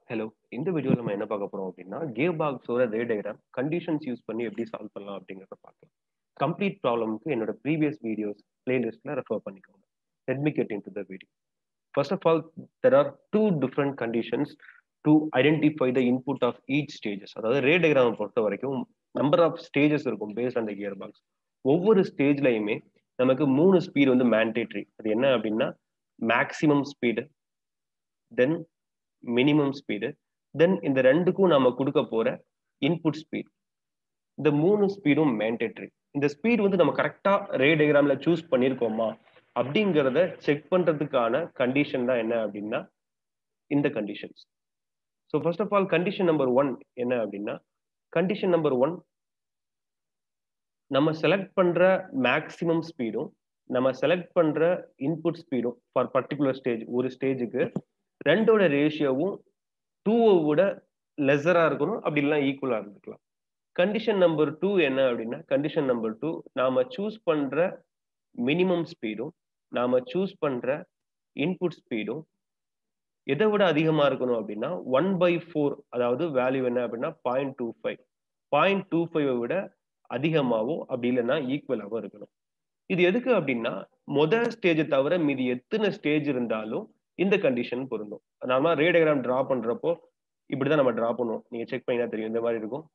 hello இந்த வீடியோவில் நம்ம என்ன பார்க்க போறோம் அப்படின்னா கியர் பாக்ஸோட ரே டயக்ராம் கண்டிஷன்ஸ் யூஸ் பண்ணி எப்படி சால்வ் பண்ணலாம் அப்படிங்கிறத பார்க்கலாம் கம்ப்ளீட் ப்ராப்ளம்க்கு என்னோட ப்ரீவியஸ் வீடியோஸ் பிளேலிஸ்ட்ல ரெஃபர் பண்ணிக்கோங்க let me get into the video first of all there are two different conditions to identify the input of each stages அதாவது ரே டயக்ராம் பொறுத்த வரைக்கும் நம்பர் ஆஃப் ஸ்டேஜஸ் இருக்கும் based on the gear box ஒவ்வொரு ஸ்டேஜ்லையுமே நமக்கு மூணு speed வந்து mandatory அது என்ன அப்படின்னா maximum speed then minimum speed then இந்த ரெண்டுக்கும் நாம கொடுக்க போற இன்புட் ஸ்பீட் இந்த மூணு ஸ்பீடும் மேண்டேட்ரி இந்த ஸ்பீட் வந்து நம்ம கரெக்டா ரே டயக்ராம்ல சூஸ் பண்ணிருக்கோமா அப்படிங்கிறத செக் பண்றதுக்கான கண்டிஷன் தான் என்ன அப்படின்னா இந்த conditions so first of all condition number one என்ன அப்படின்னா கண்டிஷன் நம்பர் ஒன் நம்ம செலக்ட் பண்ற மேக்சிமம் ஸ்பீடும் நம்ம செலக்ட் பண்ற இன்புட் ஸ்பீடும் ஃபார் பர்டிகுலர் ஸ்டேஜ் ஒரு ஸ்டேஜுக்கு ரெண்டோட ரேஷியோவும் டூவை விட லெஸரா இருக்கணும் அப்படி இல்லைனா ஈக்குவலா இருந்துக்கலாம் கண்டிஷன் நம்பர் டூ என்ன அப்படின்னா கண்டிஷன் நம்பர் டூ நாம சூஸ் பண்ற மினிமம் ஸ்பீடும் நாம சூஸ் பண்ற இன்புட் ஸ்பீடும் எதை விட அதிகமா இருக்கணும் அப்படின்னா ஒன் பை ஃபோர் அதாவது வேல்யூ என்ன அப்படின்னா point two five point two ஃபைவை விட அதிகமாகவும் அப்படி இல்லைன்னா ஈக்குவலாகவும் இருக்கணும் இது எதுக்கு அப்படின்னா முதல் ஸ்டேஜை தவிர மீதி எத்தனை ஸ்டேஜ் இருந்தாலும் இந்த கண்டிஷன் பொருந்தும் நாம ரே டயக்ராம் டிரா பண்றப்போ இப்படிதான் நம்ம டிரா பண்ணுவோம் நீங்க செக் பண்ணினா தெரியும் இந்த மாதிரி இருக்கும்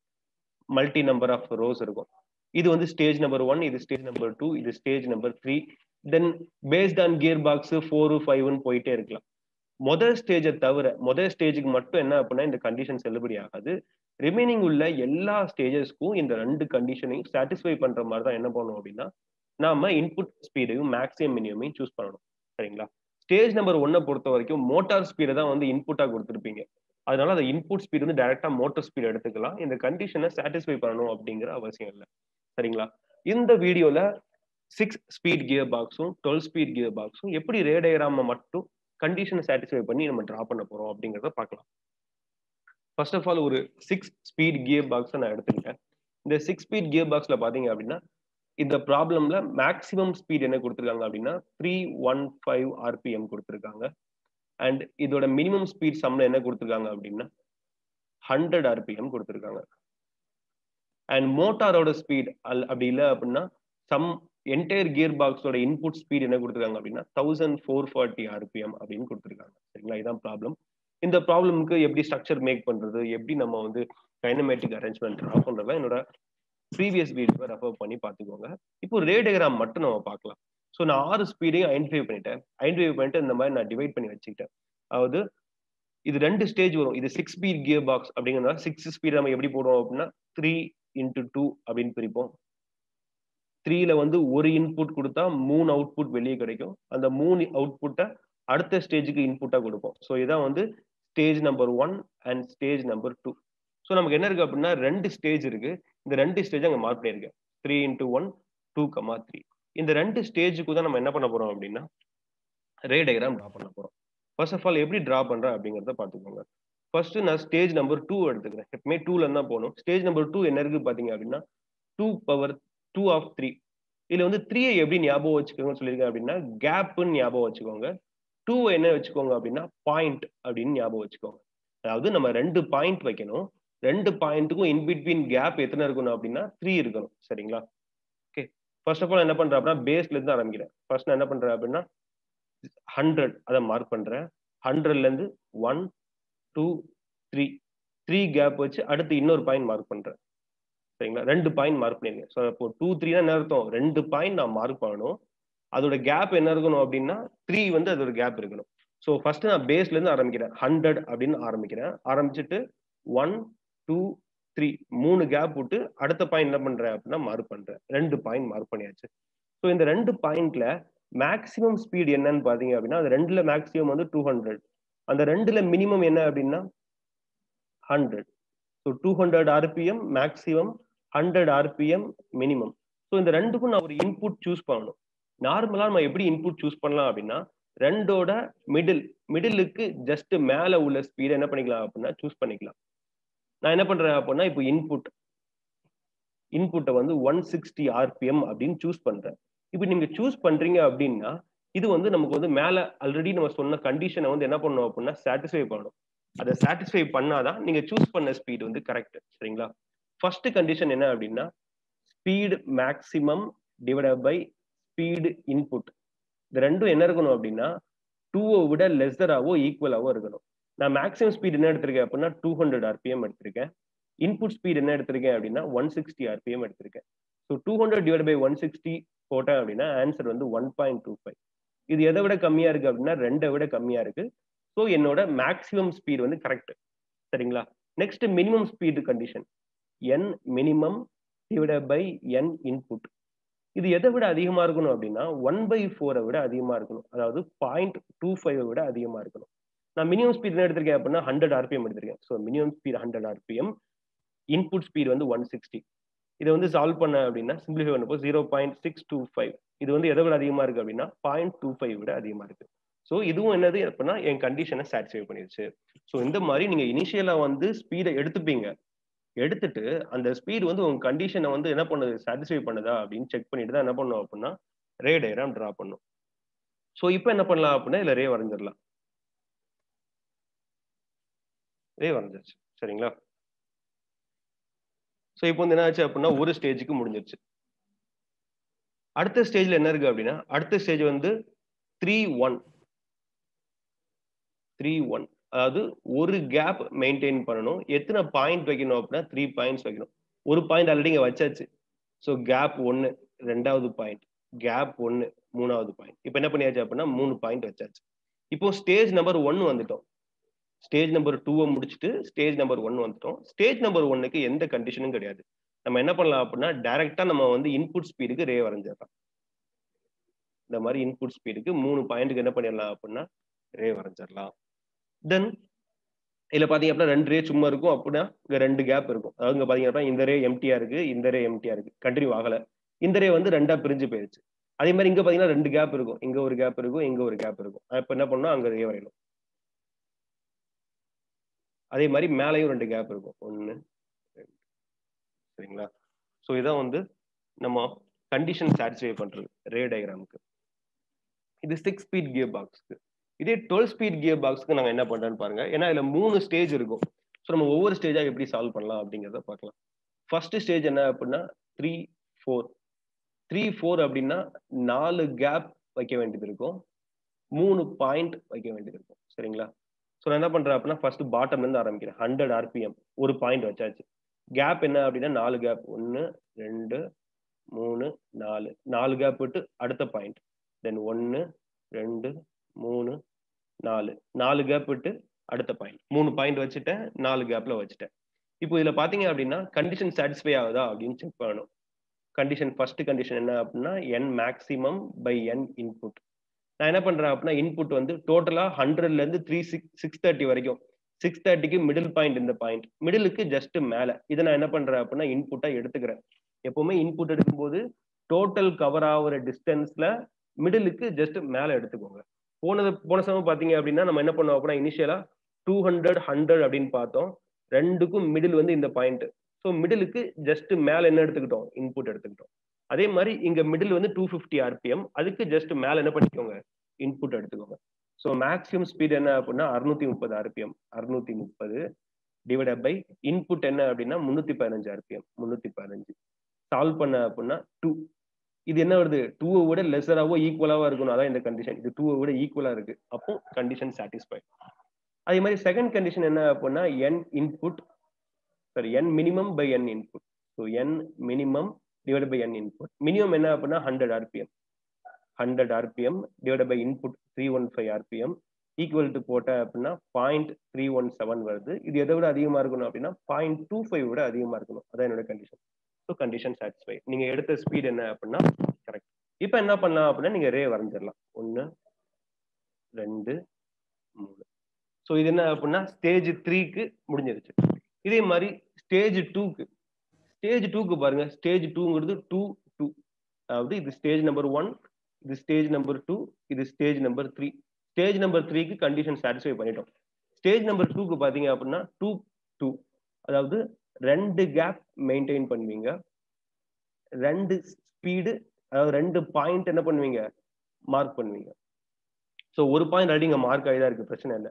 மல்டி நம்பர் ஆஃப் ரோஸ் இருக்கும் இது வந்து ஸ்டேஜ் நம்பர் ஒன் இது ஸ்டேஜ் நம்பர் டூ இது stage number three then based on gear box four ஃபைவ்னு போயிட்டே இருக்கலாம் முதல் ஸ்டேஜை தவிர முதல் ஸ்டேஜுக்கு மட்டும் என்ன அப்படின்னா இந்த கண்டிஷன் செல்லுபடி ஆகாது ரிமைனிங் உள்ள எல்லா ஸ்டேஜஸ்க்கும் இந்த ரெண்டு கண்டிஷனையும் சாட்டிஸ்ஃபை பண்ற மாதிரி தான் என்ன பண்ணுவோம் அப்படின்னா நாம இன்புட் ஸ்பீடையும் மேக்ஸிமம் மினிமமையும் சூஸ் பண்ணணும் சரிங்களா ஸ்டேஜ் நம்பர் ஒன்னை பொறுத்த வரைக்கும் மோட்டார் ஸ்பீடை தான் வந்து இன்புட்டா கொடுத்துருப்பீங்க அதனால அந்த இன்புட் ஸ்பீடு வந்து டைரக்டா மோட்டார் ஸ்பீட் எடுத்துக்கலாம் இந்த கண்டிஷனை சாட்டிஸ்ஃபை பண்ணணும் அப்படிங்கிற அவசியம் இல்லை சரிங்களா இந்த வீடியோல சிக்ஸ் ஸ்பீட் கியர் பாக்ஸும் டுவெல் ஸ்பீட் கியர் பாக்ஸும் எப்படி ரேடயராம மட்டும் கண்டிஷனை சாட்டிஸ்ஃபை பண்ணி நம்ம டிரா பண்ண போறோம் அப்படிங்கிறத பார்க்கலாம் ஃபர்ஸ்ட் ஆஃப் ஆல் ஒரு சிக்ஸ் ஸ்பீட் கியர் பாக்ஸை நான் எடுத்துக்கிட்டேன் இந்த சிக்ஸ் ஸ்பீட் கியர் பாக்ஸ்ல பாத்தீங்க அப்படின்னா இந்த ப்ராப்ளம்ல மேக்சிமம் ஸ்பீட் என்ன கொடுத்துருக்காங்க அப்படின்னா த்ரீ ஒன் ஃபைவ் ஆர்பிஎம் கொடுத்துருக்காங்க அண்ட் இதோட மினிமம் ஸ்பீட் சம்ல என்ன கொடுத்துருக்காங்க அப்படின்னா ஹண்ட்ரட் ஆர்பிஎம் கொடுத்துருக்காங்க அண்ட் மோட்டாரோட ஸ்பீட் அல் அப்படி இல்லை அப்படின்னா சம் என்டையர் கியர் பாக்ஸோட இன்புட் ஸ்பீட் என்ன கொடுத்துருக்காங்க அப்படின்னா தௌசண்ட் ஃபோர் ஃபார்ட்டி ஆர்பிஎம் அப்படின்னு கொடுத்துருக்காங்க சரிங்களா இதான் ப்ராப்ளம் இந்த ப்ராப்ளம்க்கு எப்படி ஸ்ட்ரக்சர் மேக் பண்றது எப்படி நம்ம வந்து கைனமேட்டிக் அரேஞ்ச்மெண்ட் ட்ரா பண்றதா என்னோட ப்ரீவியஸ் வீடியோவை ரெஃபர் பண்ணி பார்த்துக்கோங்க இப்போ ரேடியோகிராம் மட்டும் நம்ம பார்க்கலாம் ஸோ நான் ஆறு ஸ்பீடையும் ஐடென்டிஃபை பண்ணிட்டேன் ஐடென்டிஃபை பண்ணிட்டு இந்த மாதிரி நான் டிவைட் பண்ணி வச்சுக்கிட்டேன் அதாவது இது ரெண்டு ஸ்டேஜ் வரும் இது சிக்ஸ் ஸ்பீட் கியர் பாக்ஸ் அப்படிங்கிறதுனால சிக்ஸ் ஸ்பீட் நம்ம எப்படி போடுவோம் அப்படின்னா த்ரீ இன்டூ டூ அப்படின்னு பிரிப்போம் த்ரீல வந்து ஒரு இன்புட் கொடுத்தா மூணு அவுட்புட் வெளியே கிடைக்கும் அந்த மூணு அவுட்புட்டை அடுத்த ஸ்டேஜுக்கு இன்புட்டா கொடுப்போம் ஸோ இதான் வந்து stage number one and stage number two so நமக்கு என்ன இருக்கு அப்படின்னா ரெண்டு ஸ்டேஜ் இருக்கு இந்த ரெண்டு ஸ்டேஜ் அங்கே மார்க் பண்ணியிருக்கேன் three into one two comma three இந்த ரெண்டு ஸ்டேஜுக்கு தான் நம்ம என்ன பண்ண போறோம் அப்படின்னா ரே டயக்ராம் ட்ரா பண்ண போறோம் ஃபர்ஸ்ட் ஆஃப் ஆல் எப்படி ட்ரா பண்றேன் அப்படிங்கிறத பார்த்துக்கோங்க ஃபர்ஸ்ட் நான் ஸ்டேஜ் நம்பர் டூ எடுத்துக்கிறேன் எப்பவுமே டூல தான் போகணும் ஸ்டேஜ் நம்பர் டூ என்ன இருக்கு பாத்தீங்க அப்படின்னா two power two of three இதுல வந்து த்ரீயை எப்படி ஞாபகம் வச்சுக்கோங்கன்னு சொல்லியிருக்கேன் அப்படின்னா கேப்னு ஞாபகம் வச்சுக்கோங்க டூ என்ன வச்சுக்கோங்க அப்படின்னா பாயிண்ட் அப்படின்னு ஞாபகம் வச்சுக்கோங்க அதாவது நம்ம ரெண்டு பாயிண்ட் வைக்கணும் ரெண்டு பாயிண்ட்டுக்கும் இன் பிட்வீன் கேப் எத்தனை இருக்கணும் அப்படின்னா த்ரீ இருக்கணும் சரிங்களா ஓகே ஃபர்ஸ்ட் ஆஃப் ஆல் என்ன பண்றேன் அப்படின்னா பேஸ்ல இருந்து ஆரம்பிக்கிறேன் ஃபர்ஸ்ட் நான் என்ன பண்றேன் அப்படின்னா ஹண்ட்ரட் அதை மார்க் பண்றேன் ஹண்ட்ரட்ல இருந்து one two three three gap வச்சு அடுத்து இன்னொரு பாயிண்ட் மார்க் பண்றேன் சரிங்களா ரெண்டு பாயிண்ட் மார்க் பண்ணிருக்கேன் ஸோ இப்போ டூ த்ரீனா என்ன அர்த்தம் ரெண்டு பாயிண்ட் நான் மார்க் பண்ணணும் அதோட கேப் என்ன இருக்கணும் அப்படின்னா த்ரீ வந்து அதோட கேப் இருக்கணும் ஸோ ஃபர்ஸ்ட் நான் பேஸ்ல இருந்து ஆரம்பிக்கிறேன் ஹண்ட்ரட் அப்படின்னு ஆரம்பிக்கிறேன் ஆரம்பிச்சுட்டு ஒன் டூ த்ரீ மூணு கேப் விட்டு அடுத்த பாயிண்ட் என்ன பண்றேன் அப்படின்னா மார்க் பண்றேன் ரெண்டு பாயிண்ட் மார்க் பண்ணியாச்சு ஸோ இந்த ரெண்டு பாயிண்ட்ல மேக்சிமம் ஸ்பீட் என்னன்னு பாத்தீங்க அப்படின்னா அது ரெண்டுல மேக்சிமம் வந்து டூ ஹண்ட்ரட் அந்த ரெண்டுல மினிமம் என்ன அப்படின்னா hundred so two hundred RPM maximum hundred RPM minimum so இந்த ரெண்டுக்கும் நான் ஒரு இன்புட் சூஸ் பண்ணணும் நார்மலா நம்ம எப்படி இன்புட் சூஸ் பண்ணலாம் அப்படின்னா ரெண்டோட மிடில் மிடிலுக்கு ஜஸ்ட் மேல உள்ள ஸ்பீடை என்ன பண்ணிக்கலாம் அப்படின்னா சூஸ் பண்ணிக்கலாம் நான் என்ன பண்றேன் அப்படின்னா இப்போ இன்புட் இன்புட்டை வந்து ஒன் சிக்ஸ்டி ஆர்பிஎம் அப்படின்னு சூஸ் பண்றேன் இப்போ நீங்க சூஸ் பண்றீங்க அப்படின்னா இது வந்து நமக்கு வந்து மேல ஆல்ரெடி நம்ம சொன்ன கண்டிஷனை வந்து என்ன பண்ணணும் அப்படின்னா சாட்டிஸ்ஃபை பண்ணணும் அதை சாட்டிஸ்ஃபை பண்ணாதான் நீங்க சூஸ் பண்ண ஸ்பீட் வந்து கரெக்ட் சரிங்களா ஃபர்ஸ்ட் கண்டிஷன் என்ன அப்படின்னா speed maximum divide by speed input இது ரெண்டும் என்ன இருக்கணும் அப்படின்னா டூவை விட லெஸராவோ ஈக்குவலாவோ இருக்கணும் நான் மேக்ஸிமம் ஸ்பீட் என்ன எடுத்திருக்கேன் அப்படின்னா டூ ஹண்ட்ரட் ஆர்பிஎம் எடுத்திருக்கேன் இன்புட் ஸ்பீட் என்ன எடுத்திருக்கேன் அப்படின்னா ஒன் சிக்ஸ்டி ஆர்பிஎம் எடுத்திருக்கேன் so two hundred divide by one sixty போட்டேன் அப்படின்னா ஆன்சர் வந்து ஒன் பாயிண்ட் டூ ஃபைவ் இது எதை விட கம்மியா இருக்கு அப்படின்னா ரெண்டை விட கம்மியா இருக்கு ஸோ என்னோட மேக்ஸிமம் ஸ்பீட் வந்து கரெக்ட் சரிங்களா next minimum speed condition N minimum divide by N input இது எதை விட அதிகமா இருக்கணும் அப்படின்னா ஒன் பை ஃபோரை விட அதிகமா இருக்கணும் அதாவது பாயிண்ட் டூ ஃபைவ் விட அதிகமா இருக்கணும் நான் மினிமம் ஸ்பீட் என்ன எடுத்திருக்கேன் அப்படின்னா ஹண்ட்ரட் ஆர்பிஎம் எடுத்திருக்கேன் so minimum speed hundred RPM input speed வந்து ஒன் சிக்ஸ்டி இதை வந்து சால்வ் பண்ண அப்படின்னா சிம்பிளிஃபை பண்ணப்போ zero point six two five இது வந்து எதை விட அதிகமா இருக்கு அப்படின்னா பாயிண்ட் டூ ஃபைவ் விட அதிகமா இருக்கு ஸோ இதுவும் என்னது அப்படின்னா என் கண்டிஷனை சாட்டிஸ்ஃபை பண்ணிருச்சு ஸோ இந்த மாதிரி நீங்க இனிஷியலா வந்து ஸ்பீடை எடுத்துப்பீங்க எடுத்துட்டு அந்த ஸ்பீட் வந்து உங்க கண்டிஷனை வந்து என்ன பண்ணுது சாட்டிஸ்ஃபை பண்ணுதா அப்படின்னு செக் பண்ணிட்டு தான் என்ன பண்ணும் அப்படின்னா ரே டயராம் டிரா பண்ணும் ஸோ இப்போ என்ன பண்ணலாம் அப்படின்னா இல்லை ரே வரைஞ்சிடலாம் ரே வரைஞ்சிருச்சு சரிங்களா ஸோ இப்போ வந்து என்ன ஆச்சு அப்படின்னா ஒரு ஸ்டேஜுக்கு முடிஞ்சிருச்சு அடுத்த ஸ்டேஜ்ல என்ன இருக்கு அப்படின்னா அடுத்த ஸ்டேஜ் வந்து த்ரீ ஒன் த்ரீ ஒன் அதாவது ஒரு கேப் மெயின்டைன் பண்ணணும் எத்தனை பாயிண்ட் வைக்கணும் அப்படின்னா த்ரீ பாயிண்ட்ஸ் வைக்கணும் ஒரு பாயிண்ட் ஆல்ரெடி இங்க வச்சாச்சு ஸோ கேப் ஒன்னு ரெண்டாவது பாயிண்ட் கேப் ஒன்னு மூணாவது பாயிண்ட் இப்போ என்ன பண்ணியாச்சு அப்படின்னா மூணு பாயிண்ட் வச்சாச்சு இப்போ ஸ்டேஜ் நம்பர் ஒன் வந்துட்டோம் ஸ்டேஜ் நம்பர் டூவை முடிச்சுட்டு ஸ்டேஜ் நம்பர் ஒன் வந்துட்டோம் ஸ்டேஜ் நம்பர் ஒன்னுக்கு எந்த கண்டிஷனும் கிடையாது நம்ம என்ன பண்ணலாம் அப்படின்னா டைரக்டா நம்ம வந்து இன்புட் ஸ்பீடுக்கு ரே வரைஞ்சிடலாம் இந்த மாதிரி இன்புட் ஸ்பீடுக்கு மூணு பாயிண்ட்டுக்கு என்ன பண்ணிடலாம் அப்படின்னா ரே வரைஞ்சிடலாம் தென் இதுல பாத்தீங்க அப்படின்னா ரெண்டு ரே சும்மா இருக்கும் அப்படின்னா இங்க ரெண்டு கேப் இருக்கும் அதாவது இங்க பாத்தீங்க அப்படின்னா இந்த ரே எம்டியா இருக்கு இந்த ரே எம்டியா இருக்கு கண்டினியூ ஆகல இந்த ரே வந்து ரெண்டா பிரிஞ்சு போயிருச்சு அதே மாதிரி இங்க பாத்தீங்கன்னா ரெண்டு கேப் இருக்கும் இங்க ஒரு கேப் இருக்கும் இங்க ஒரு கேப் இருக்கும் இப்ப என்ன பண்ணணும் அங்க ரே வரையணும் அதே மாதிரி மேலையும் ரெண்டு கேப் இருக்கும் ஒன்னு ரெண்டு சரிங்களா ஸோ இதான் வந்து நம்ம கண்டிஷன் சாட்டிஸ்ஃபை பண்றது ரே டயக்ராமுக்கு இது சிக்ஸ் ஸ்பீட் கியர் பாக்ஸ்க்கு இதே டுவெல் ஸ்பீட் கியர் பாக்ஸ்க்கு நாங்கள் என்ன பண்றோம்னு பாருங்க ஏன்னா இதுல மூணு ஸ்டேஜ் இருக்கும் ஸோ நம்ம ஒவ்வொரு ஸ்டேஜா எப்படி சால்வ் பண்ணலாம் அப்படிங்கிறத பார்க்கலாம் ஃபர்ஸ்ட் ஸ்டேஜ் என்ன அப்படின்னா த்ரீ ஃபோர் த்ரீ ஃபோர் அப்படின்னா நாலு கேப் வைக்க வேண்டியது இருக்கும் மூணு பாயிண்ட் வைக்க வேண்டியது இருக்கும் சரிங்களா ஸோ நான் என்ன பண்றேன் அப்படின்னா ஃபர்ஸ்ட் பாட்டம்ல இருந்து ஆரம்பிக்கிறேன் ஹண்ட்ரட் ஆர்பிஎம் ஒரு பாயிண்ட் வச்சாச்சு கேப் என்ன அப்படின்னா நாலு கேப் ஒன்று ரெண்டு மூணு நாலு நாலு கேப் விட்டு அடுத்த பாயிண்ட் தென் ஒன்று ரெண்டு மூணு நாலு நாலு கேப் விட்டு அடுத்த பாயிண்ட் மூணு பாயிண்ட் வச்சுட்டேன் நாலு கேப்ல வச்சுட்டேன் இப்போ இதுல பாத்தீங்க அப்படின்னா கண்டிஷன் சாட்டிஸ்ஃபை ஆகுதா அப்படின்னு செக் பண்ணணும் கண்டிஷன் ஃபர்ஸ்ட் கண்டிஷன் என்ன அப்படின்னா N maximum by N input நான் என்ன பண்றேன் அப்படின்னா இன்புட் வந்து டோட்டலா ஹண்ட்ரட்ல இருந்து த்ரீ சிக்ஸ் சிக்ஸ் தேர்ட்டி வரைக்கும் சிக்ஸ் தேர்ட்டிக்கு மிடில் பாயிண்ட் இந்த பாயிண்ட் மிடிலுக்கு ஜஸ்ட் மேல இதை நான் என்ன பண்றேன் அப்படின்னா இன்புட்டா எடுத்துக்கிறேன் எப்பவுமே இன்புட் எடுக்கும்போது டோட்டல் கவர் ஆகுற டிஸ்டன்ஸ்ல மிடிலுக்கு ஜஸ்ட் மேல எடுத்துக்கோங்க போனது போன சமயம் பாத்தீங்க அப்படின்னா நம்ம என்ன பண்ணோம் அப்படின்னா இனிஷியலா டூ ஹண்ட்ரட் ஹண்ட்ரட் அப்படின்னு பார்த்தோம் ரெண்டுக்கும் மிடில் வந்து இந்த பாயிண்ட் ஸோ மிடிலுக்கு ஜஸ்ட் மேல என்ன எடுத்துக்கிட்டோம் இன்புட் எடுத்துக்கிட்டோம் அதே மாதிரி இங்க மிடில் வந்து டூ ஃபிஃப்டி ஆர்பிஎம் அதுக்கு ஜஸ்ட் மேல என்ன பண்ணிக்கோங்க இன்புட் எடுத்துக்கோங்க ஸோ மேக்ஸிமம் ஸ்பீட் என்ன அப்படின்னா அறுநூத்தி முப்பது ஆர்பிஎம் அறுநூத்தி முப்பது டிவைட் பை இன்புட் என்ன அப்படின்னா முன்னூத்தி பதினஞ்சு ஆர்பிஎம் முன்னூத்தி பதினஞ்சு சால்வ் பண்ண அப்படின்னா டூ இது என்ன வருது டூவை விட லெஸராவோ ஈக்குவலாவோ இருக்கணும் அதான் இந்த கண்டிஷன் இது டூவை விட ஈக்குவலா இருக்கு அப்போ கண்டிஷன் சாட்டிஸ்ஃபை அதே மாதிரி செகண்ட் கண்டிஷன் என்ன அப்படின்னா N input sorry N minimum by N input so N minimum divide by N input minimum என்ன அப்படின்னா hundred RPM hundred RPM divide by input three one five RPM equal to போட்டேன் அப்படின்னா point three one seven வருது இது எதை விட அதிகமா இருக்கணும் அப்படின்னா பாயிண்ட் டூ ஃபைவ் விட அதிகமா இருக்கணும் அதான் என்னோட கண்டிஷன் ஸோ கண்டிஷன் சாட்டிஸ்ஃபை நீங்க எடுத்த ஸ்பீட் என்ன அப்படின்னா கரெக்ட் இப்போ என்ன பண்ணலாம் அப்படின்னா நீங்க ரே வரைஞ்சிடலாம் ஒன்று ரெண்டு மூணு ஸோ இது என்ன அப்படின்னா ஸ்டேஜ் த்ரீக்கு முடிஞ்சிருச்சு இதே மாதிரி ஸ்டேஜ் டூக்கு ஸ்டேஜ் டூக்கு பாருங்க ஸ்டேஜ் டூங்கிறது டூ டூ அதாவது இது ஸ்டேஜ் நம்பர் ஒன் இது ஸ்டேஜ் நம்பர் டூ இது stage number three stage number த்ரீக்கு கண்டிஷன் சாட்டிஸ்ஃபை பண்ணிட்டோம் ஸ்டேஜ் நம்பர் டூக்கு பார்த்தீங்க அப்படின்னா டூ டூ அதாவது ரெண்டு கேப் மெயின்டைன் பண்ணுவீங்க ரெண்டு ஸ்பீடு அதாவது ரெண்டு பாயிண்ட் என்ன பண்ணுவீங்க மார்க் பண்ணுவீங்க ஸோ ஒரு பாயிண்ட் ஆல்ரெடி இங்கே மார்க் ஆகி தான் இருக்கு பிரச்சனை இல்லை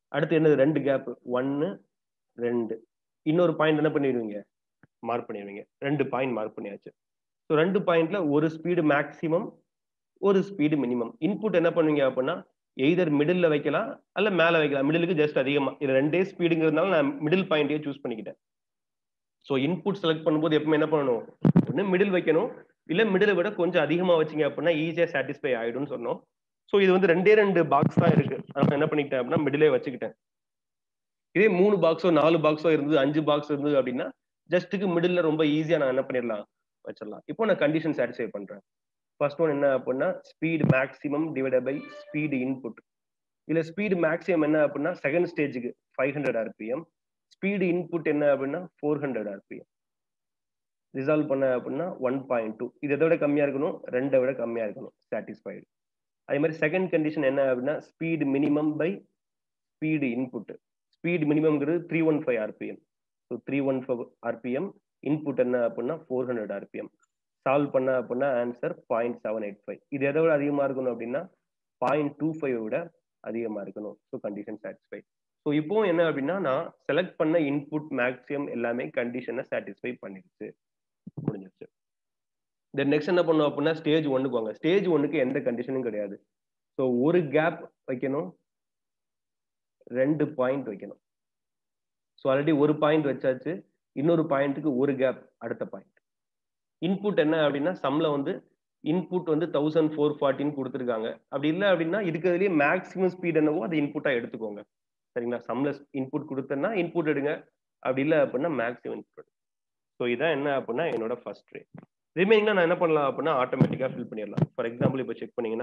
அடுத்து என்னது ரெண்டு கேப் ஒன்னு ரெண்டு இன்னொரு பாயிண்ட் என்ன பண்ணிடுவீங்க மார்க் பண்ணிடுவீங்க ரெண்டு பாயிண்ட் மார்க் பண்ணியாச்சு ஸோ ரெண்டு பாயிண்ட்ல ஒரு ஸ்பீடு மேக்ஸிமம் ஒரு ஸ்பீடு மினிமம் இன்புட் என்ன பண்ணுவீங்க அப்படின்னா எய்தர் மிடில் வைக்கலாம் அல்ல மேல வைக்கலாம் மிடிலுக்கு ஜஸ்ட் அதிகமா இது ரெண்டே ஸ்பீடுங்கிறதுனால நான் மிடில் பாயிண்டையே சூஸ் பண்ணிக்கிட்டேன் ஸோ இன்புட் செலக்ட் பண்ணும்போது எப்பவுமே என்ன பண்ணணும் ஒன்று மிடில் வைக்கணும் இல்ல மிடில் விட கொஞ்சம் அதிகமா வச்சீங்க அப்படின்னா ஈஸியா சாட்டிஸ்ஃபை ஆயிடும்னு சொன்னோம் ஸோ இது வந்து ரெண்டே ரெண்டு பாக்ஸ் தான் இருக்கு நான் என்ன பண்ணிக்கிட்டேன் அப்படின்னா மிடிலே வச்சுக்கிட்டேன் இதே மூணு பாக்ஸோ நாலு பாக்ஸோ இருந்தது அஞ்சு பாக்ஸ் இருந்தது அப்படின்னா ஜஸ்ட்டுக்கு மிடில் ரொம்ப ஈஸியா நான் என்ன பண்ணிடலாம் வச்சிடலாம் இப்போ நான் கண்டிஷன் சாட்டிஸ்ஃபை பண்றேன் ஃபர்ஸ்ட் ஒன் என்ன அப்படின்னா speed maximum divide by speed input இல்ல ஸ்பீடு மேக்ஸிமம் என்ன அப்படின்னா செகண்ட் ஸ்டேஜுக்கு five hundred RPM speed input என்ன அப்படின்னா ஃபோர் ஹண்ட்ரட் ஆர்பிஎம் ரிசால்வ் பண்ண அப்படின்னா ஒன் பாயிண்ட் டூ இது எதை விட கம்மியா இருக்கணும் ரெண்டை விட கம்மியா இருக்கணும் சாட்டிஸ்ஃபைடு அதே மாதிரி செகண்ட் கண்டிஷன் என்ன அப்படின்னா speed minimum by speed input speed மினிமம்ங்கிறது three one five RPM so three one five RPM input என்ன அப்படின்னா ஃபோர் ஹண்ட்ரட் ஆர்பிஎம் சால்வ் பண்ண அப்படின்னா answer point seven eight five இது எதை விட அதிகமாக இருக்கணும் அப்படின்னா பாயிண்ட் டூ ஃபைவ் விட அதிகமாக இருக்கணும் ஸோ கண்டிஷன் சாட்டிஸ்ஃபை ஸோ இப்போ என்ன அப்படின்னா நான் செலக்ட் பண்ண இன்புட் மேக்ஸிமம் எல்லாமே கண்டிஷனை சாட்டிஸ்ஃபை பண்ணிடுச்சு முடிஞ்சிருச்சு தென் நெக்ஸ்ட் என்ன பண்ணும் அப்படின்னா ஸ்டேஜ் ஒன்னுக்கு வாங்க ஸ்டேஜ் ஒன்னுக்கு எந்த கண்டிஷனும் கிடையாது ஸோ ஒரு கேப் வைக்கணும் ரெண்டு பாயிண்ட் வைக்கணும் ஸோ ஆல்ரெடி ஒரு பாயிண்ட் வச்சாச்சு இன்னொரு பாயிண்ட்டுக்கு ஒரு கேப் அடுத்த பாயிண்ட் இன்புட் என்ன அப்படின்னா சம்ல வந்து இன்புட் வந்து தௌசண்ட் ஃபோர் ஃபார்ட்டின்னு கொடுத்துருக்காங்க அப்படி இல்லை அப்படின்னா இருக்கிறதுலேயே மேக்ஸிமம் ஸ்பீட் என்னவோ அதை இன்புட்டா எடுத்துக்கோங்க சரிங்களா சம்ல இன்புட் கொடுத்தேன்னா இன்புட் எடுங்க அப்படி இல்லை அப்படின்னா மேக்ஸிமம் இன்புட் ஸோ இதான் என்ன அப்படின்னா என்னோட ஃபர்ஸ்ட் ரே ரிமைனிங்னா நான் என்ன பண்ணலாம் அப்படின்னா ஆட்டோமேட்டிக்காக ஃபில் பண்ணிடலாம் ஃபார் எக்ஸாம்பிள் இப்போ செக் பண்ணீங்கன்னா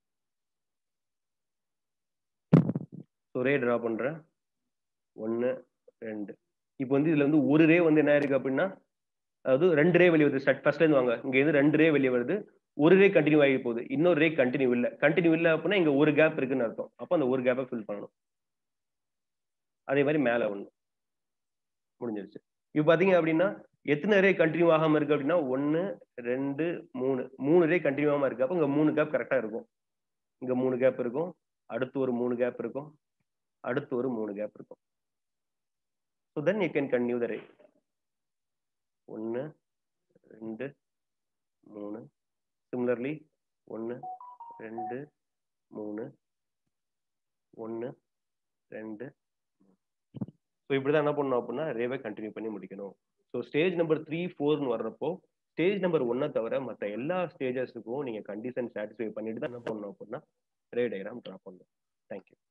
ஸோ ரே ட்ரா பண்ணுறேன் ஒன்று ரெண்டு இப்போ வந்து இதுல வந்து ஒரு ரே வந்து என்ன இருக்கு அப்படின்னா அதாவது ரெண்டு ரே வெளியே வருது ஸ்டார்ட் ஃபர்ஸ்ட்ல இருந்து வாங்க இங்க இருந்து ரெண்டு ரே வெளியே வருது ஒரு ரே கண்டினியூ ஆகி போகுது இன்னொரு ரே கண்டினியூ இல்ல கண்டினியூ இல்ல அப்படின்னா இங்க ஒரு கேப் இருக்குன்னு அர்த்தம் அப்போ அந்த ஒரு கேப்பை ஃபில் பண்ணணும் அதே மாதிரி மேல ஒண்ணு முடிஞ்சிருச்சு இப்போ பாத்தீங்க அப்படின்னா எத்தனை ரே கண்டினியூ ஆகாம இருக்கு அப்படின்னா ஒன்னு ரெண்டு மூணு மூணு ரே கண்டினியூ ஆகாம இருக்கு அப்போ இங்க மூணு கேப் கரெக்டா இருக்கும் இங்க மூணு கேப் இருக்கும் அடுத்து ஒரு மூணு கேப் இருக்கும் அடுத்து ஒரு மூணு கேப் இருக்கும் so then you can continue the ray ஒன்று ரெண்டு மூணு சிமிலர்லி ஒன்று ரெண்டு மூணு ஒன்று ரெண்டு ஸோ இப்படி தான் என்ன பண்ணணும் அப்படின்னா ரேவை கண்டினியூ பண்ணி முடிக்கணும் ஸோ ஸ்டேஜ் நம்பர் த்ரீ ஃபோர்னு வர்றப்போ ஸ்டேஜ் நம்பர் ஒன்னை தவிர மற்ற எல்லா ஸ்டேஜஸுக்கும் நீங்கள் கண்டிஷன் சாட்டிஸ்ஃபை பண்ணிட்டு தான் என்ன பண்ணணும் அப்படின்னா ரே டயக்ராம் ட்ரா பண்ணணும் தேங்க்யூ